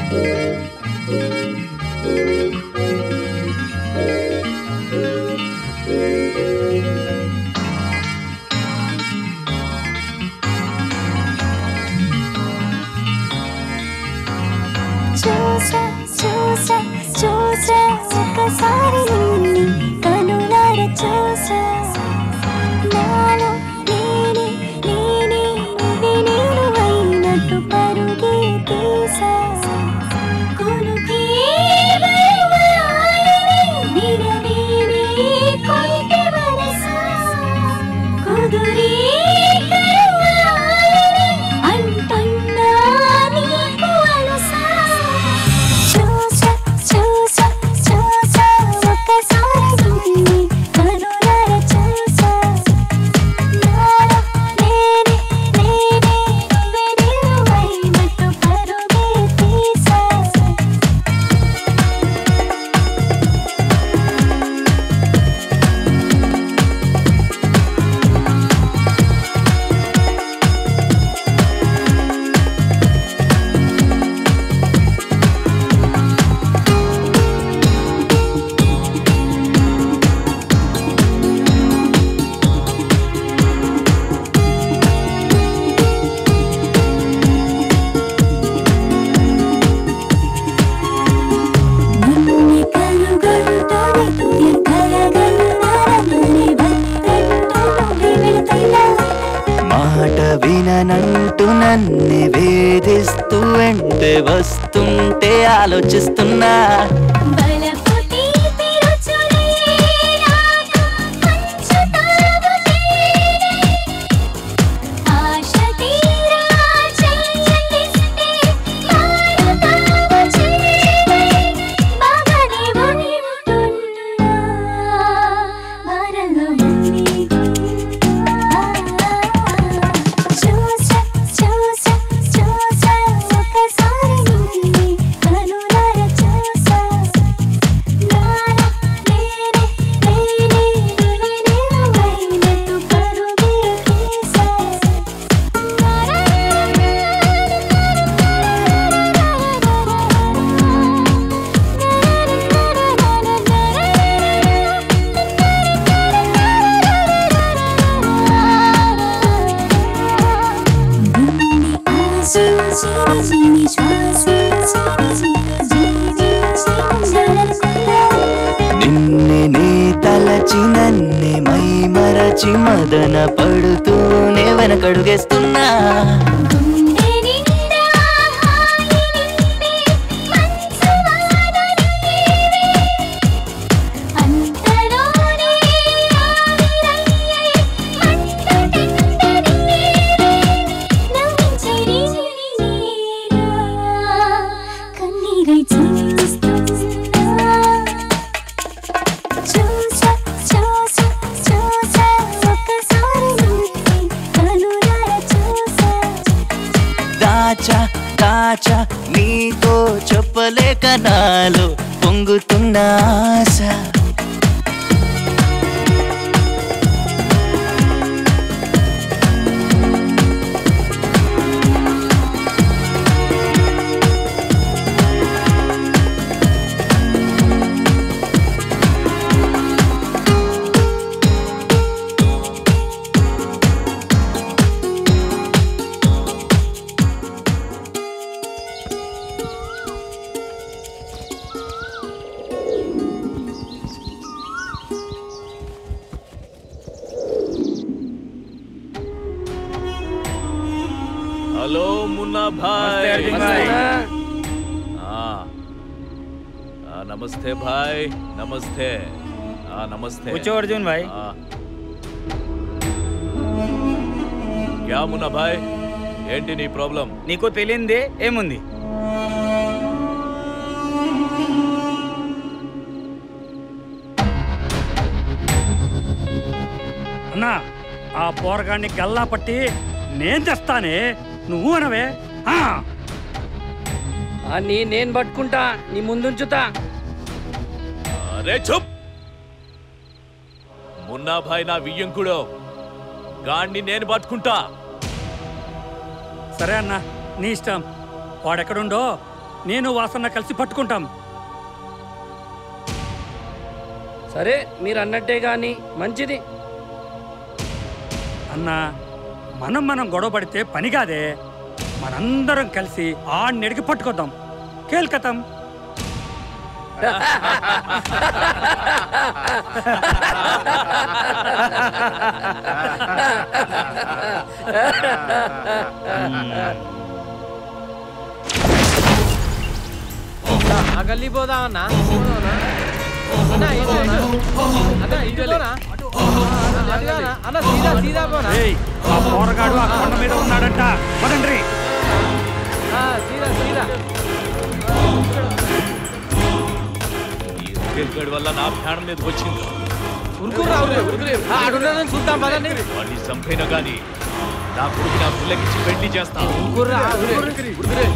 చూసా చూసా చూసా ఒకసారి నిన్ను కనులార చూసా నాలో నేనే నేనే నువ్వే నేను అయినట్టు పరుగే తీసా కొనుకే బరువాయని విరవీని కొంటె మనసా కుదురే కరువాయని అంటున్నా నీకు అలసా చూసా చూసా చూసా ఒకసారి నిన్ను కనులార చూసా నాలో నేనే నేనే నువ్వే నేను అయినట్టు పరుగే తీసా నిన్ను కనుగొంటూనే తుది కలగన్నారని భక్తంటూ వెళుతున్నా మాట విననంటూ నన్ను వేధిస్తూ వెంటే వస్తుంటే ఆలోచిస్తున్నా బలపుటి తిరుచులే నాకు పంచుతావు చేరే ఆశ తీరా చెయ్యనిస్తే మారుతావు చేరే బాగానే ఉంటున్నా వరలో చూసా చూసా చూసా ఒకసారి నిన్ను కనులార చూసా నాలో నేనే నేనే నువ్వే నేను అయినట్టు పరుగే తీసా నిన్నే నీ తలచి నన్నే మై మరచి మదన పడుతూనే వెనకడుగేస్తున్నా గుండె నిండా హాయి నింపే మనసు వానలు నీవే. అంతలోనే ఆవిరయ్యే మండుటెండని నీవే. నవ్వించే నీరా, కన్నీరై చూస్తున్నా చూసా చూసా చూసా ఒకసారి నిన్ను కనులార చూసా దాచా దాచా నీతో చెప్పలేక నాలో పొంగుతున్న ఆశ हेलो मुन्ना भाई अर्जुन भाई। हाँ हाँ, नमस्ते भाई नमस्ते हाँ नमस्ते కూర్చో అర్జున్ భాయ్ हाँ। क्या मुन्ना भाई ఏంటి నీ ప్రాబ్లం నీకు తెలియందే ఏముంది అన్నా ఆ పోరగాన్ని గల్లా పట్టి నేను తెస్తానే నువ్వు అనవే ఆ, నీ నేను పట్టుకుంటా నీ ముందుంచుతా అరే చుప్ మున్నా భాయ్ నా వియ్యంకుడు గాడిని నేను పట్టుకుంటా సరే అన్నా నీ ఇష్టం వాడెక్కడుండో నేను వాసన్న కలిసి పట్టుకుంటాం సరే మీరు అన్నట్టే గాని మంచిది అన్నా మనం మనం గొడవ పడితే పని కాదే మనందరం కలిసి ఆ నెడికి పట్టుకొద్దాం కేల్కతం ఆ గల్లీ పోదాం అన్న అన్న ఇటు పోనా? అన్న ఇటు పోనా? అటు కానా? అన్న సీదా సీదా పోనా ఏయ్, ఆ పోరగాడు ఆ కొండ మీద ఉన్నాడంట పదండ్రి ఆ, సీదా సీదా ఈ ఉరికేగాడి వల్ల నా ప్రాణం మీదకి వచ్చింది ఉరుకురా ఉరుకురే ఆడున్నదని చూద్దాం పదండి వాడిని చంపైనా గాని నా కొడుకు నా పిల్లకిచ్చి పెళ్లి చేస్తా ఉరుకుర్రా ఉరుకురే ఉరుకురే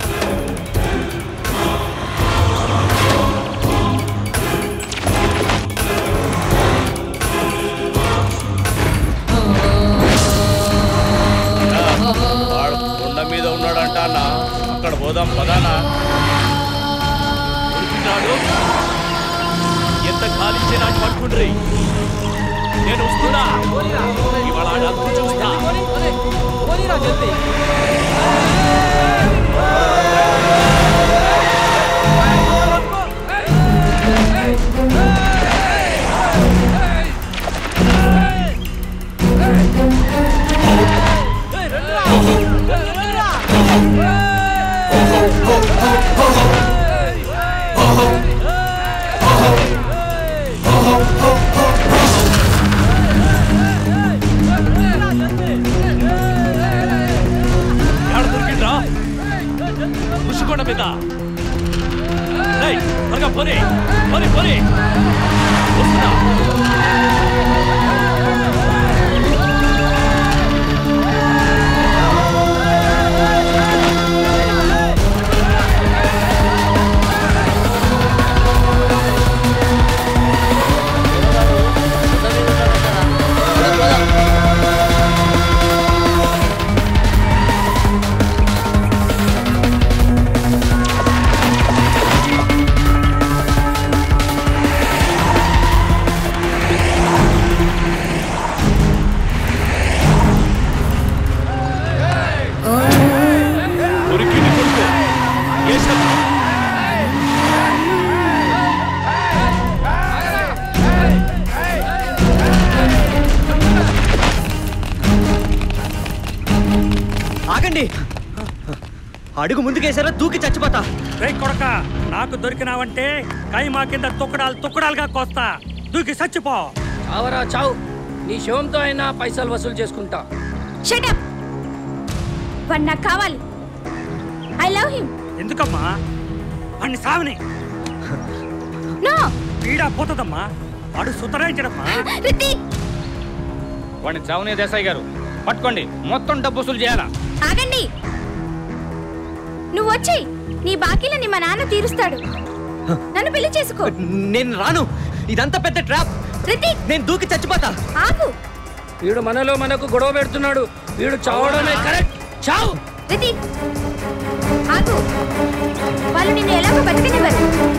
వాడు కొండ మీద ఉన్నాడంట అన్న అక్కడ పోదాం పదానా ఉరికినాడు ఎంత కాలిచ్చే నాకు పట్టుకుండ్రి నేను వస్తున్నా ఇవాళ ఆడ అదుపు చూస్తా పోనీ, పోనీ, పోనీరా జల్దీ ఎక్కడ దొరికిండ్రా ఋషికొండ మీద రేయ్, త్వరగా పోనీ పోనీ పోనీ వస్తున్నా దొరికింది కొడుకు కేశవ ఆగండి అడుగు ముందుకేసారా దూకి చచ్చిపోతా రే కొడక నాకు దొరికినావంటే కైమా కింద తుక్కడాలు తుక్కడాలుగా కోస్తా దూకి చచ్చిపో చావరా చావు నీ శవంతో అయినా పైసలు వసూలు చేసుకుంటా షటప్ వాడు నాకు కావాలి ఐ లవ్ హిమ్ ఎందుకమ్మా అన్ని సావని నో పీడా పోతుందమ్మా వాడు సుతరాయించడమ్మా రితిక్ వాడిని చావునే దేశాయి గారు పట్టుకోండి మొత్తం డబ్బు వసూలు చేయాలా ఆగండి నువ్వు వచ్చి నీ బాకీలని మా నాన్న తీరుస్తాడు నన్ను పెళ్లి చేసుకో నేను రాను ఇదంతా పెద్ద ట్రాప్ రితిక్ నేను దూకి చచ్చిపోతా ఆగు వీడు మనలో మనకు గొడవ పెడుతున్నాడు వీడు చావడమే కరెక్ట్ చావు రితిక్ ఆగు వాళ్ళు నిన్ను ఎలాగో బతకనివ్వరు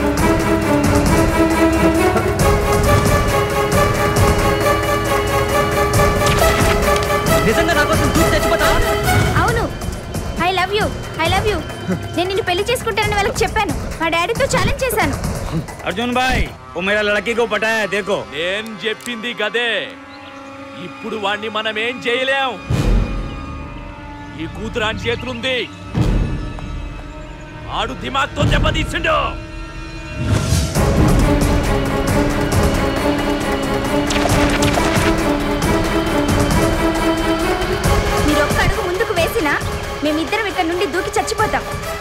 నిజంగా నా కోసం దూకి చచ్చిపోతా అవును I love you I love you నేను నిన్ను పెళ్లి చేసుకుంటానని వాళ్ళకి చెప్పాను మా డాడీతో ఛాలెంజ్ చేశాను అర్జున్ భాయ్ ఓ మేరా లड़की को पटाया देखो నేను చెప్పింది గదే ఇప్పుడు వాణ్ణి మనం ఏం చేయలేం ఈ కూతురాని చేతులుంది ఆడు దిమాగ్తో దెబ్బతీసిండు మీరు ఒక్క అడుగు ముందుకు వేసినా మేమిద్దరం ఇక్కడ నుండి దూకి చచ్చిపోతాం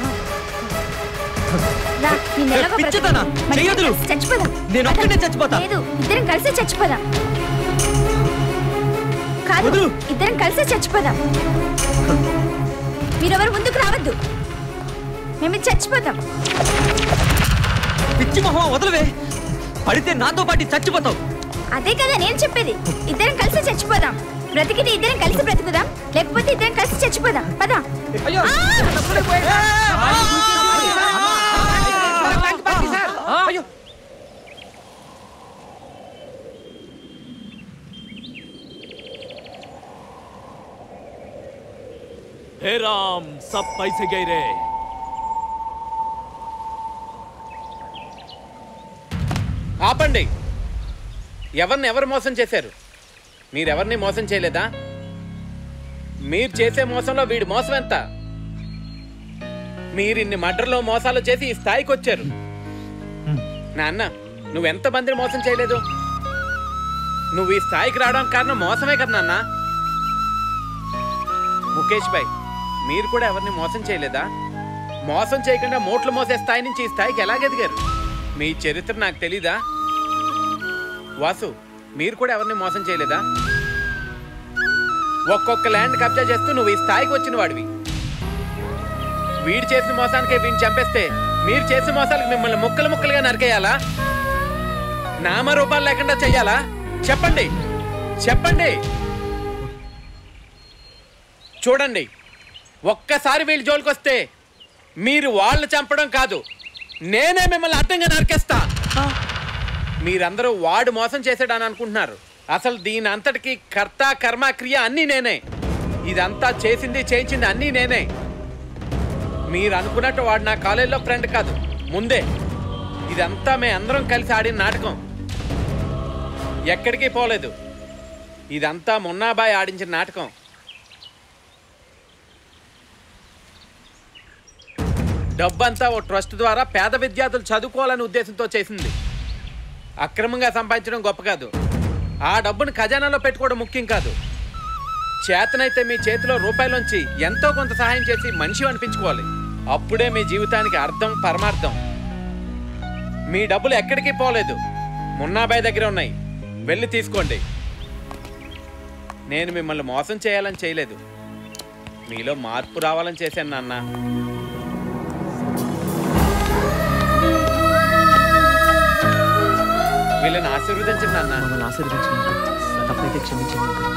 రా, నిన్ను ఎలాగో పిచ్చిదానా? బ్రతికి- మన చెయ్యొద్దు. ఇద్దరం కలిసి చచ్చిపోదాం నేను ఒక్కడే చచ్చిపోతా. లేదు ఇద్దరం కలిసి చచ్చిపోదాం కాదు వదులు. ఇద్దరం కలిసి చచ్చిపోదాం మీరెవరు ముందుకు రావద్దు మేము చచ్చిపోతాం పిచ్చి మొహం వదలవే పడితే నాతో పాటు చచ్చిపోతావు అదే కదా నేను చెప్పేది ఇద్దరం కలిసి చచ్చిపోదాం బ్రతికితే ఇద్దరం కలిసి బ్రతుకుదాం లేకపోతే ఇద్దరం కలిసి చచ్చిపోదాం పదా అయ్యో ఆ! అప్పుడే పోయి- हे राम सब पैसे गए रे ఆపండి ఎవరిని ఎవరు మోసం చేశారు మీరెవరిని మోసం చేయలేదా మీరు చేసే మోసంలో వీడి మోసం ఎంత మీరు ఇన్ని మర్డర్లో మోసాలు చేసి ఈ స్థాయికి వచ్చారు నాన్న నువ్వెంత మందిని మోసం చేయలేదు నువ్వు ఈ స్థాయికి రావడానికి కారణం మోసమే కదా నాన్న ముఖేష్ భాయ్ మీరు కూడా ఎవరిని మోసం చేయలేదా మోసం చేయకుండా మూట్లు మోసే స్థాయి నుంచి ఈ స్థాయికి ఎలా ఎదిగారు మీ చరిత్ర నాకు తెలీదా వాసు మీరు కూడా ఎవరిని మోసం చేయలేదా ఒక్కొక్క ల్యాండ్ కబ్జా చేస్తూ నువ్వు ఈ స్థాయికి వచ్చిన వాడివి వీడు చేసిన మోసానికే వీడిని చంపేస్తే మీరు చేసిన మోసాలకు మిమ్మల్ని ముక్కలు ముక్కలుగా నరికేయాలా నామరూపాలు లేకుండా చెయ్యాలా చెప్పండి చెప్పండి చూడండి ఒక్కసారి వీళ్ళ జోలికి వస్తే మీరు వాళ్ళు చంపడం కాదు నేనే మిమ్మల్ని అడ్డంగా నరికేస్తా మీరందరూ వాడు మోసం చేశాడని అనుకుంటున్నారు అసలు దీని అంతటికి కర్త కర్మ క్రియ అన్నీ నేనే ఇదంతా చేసింది చేయించింది అన్నీ నేనే మీరు అనుకున్నట్టు వాడు నా కాలేజీలో ఫ్రెండ్ కాదు ముందే ఇదంతా మే అందరం కలిసి ఆడిన నాటకం ఎక్కడికి పోలేదు ఇదంతా మున్నాబాయ్ ఆడించిన నాటకం డబ్బంతా ఓ ట్రస్ట్ ద్వారా పేద విద్యార్థులు చదువుకోవాలనే ఉద్దేశంతో చేసింది అక్రమంగా సంపాదించడం గొప్ప కాదు ఆ డబ్బును ఖజానాలో పెట్టుకోవడం ముఖ్యం కాదు చేతనైతే మీ చేతిలో రూపాయలోంచి ఎంతో కొంత సహాయం చేసి మనిషి అనిపించుకోవాలి అప్పుడే మీ జీవితానికి అర్థం పరమార్థం మీ డబ్బులు ఎక్కడికి పోలేదు మున్నాబాయ్ దగ్గర ఉన్నాయి వెళ్ళి తీసుకోండి నేను మిమ్మల్ని మోసం చేయాలని చేయలేదు మీలో మార్పు రావాలని చేశాను నాన్న వీళ్ళని ఆశీర్వదించండి నాన్న మమ్మల్ని ఆశీర్వదించండి అంకుల్ తప్పైతే క్షమించండి అంకుల్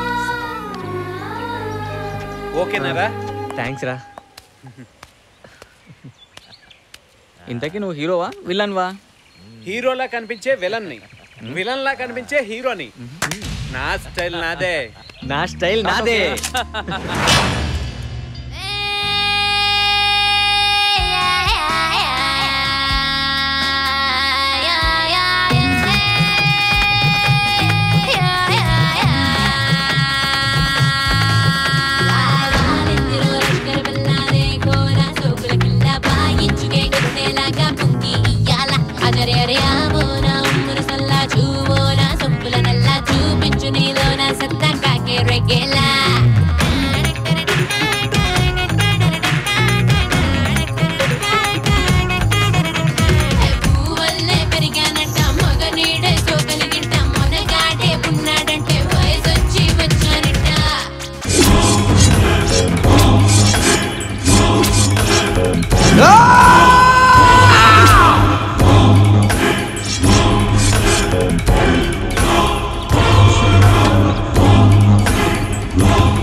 ఓకేనారా థ్యాంక్స్ రా ఇంతకీ నువ్వు హీరోవా విలన్ వా హీరోలా కనిపించే విలన్ని విలన్ లా కనిపించే హీరోని నా స్టైల్ నాదే నా స్టైల్ నాదే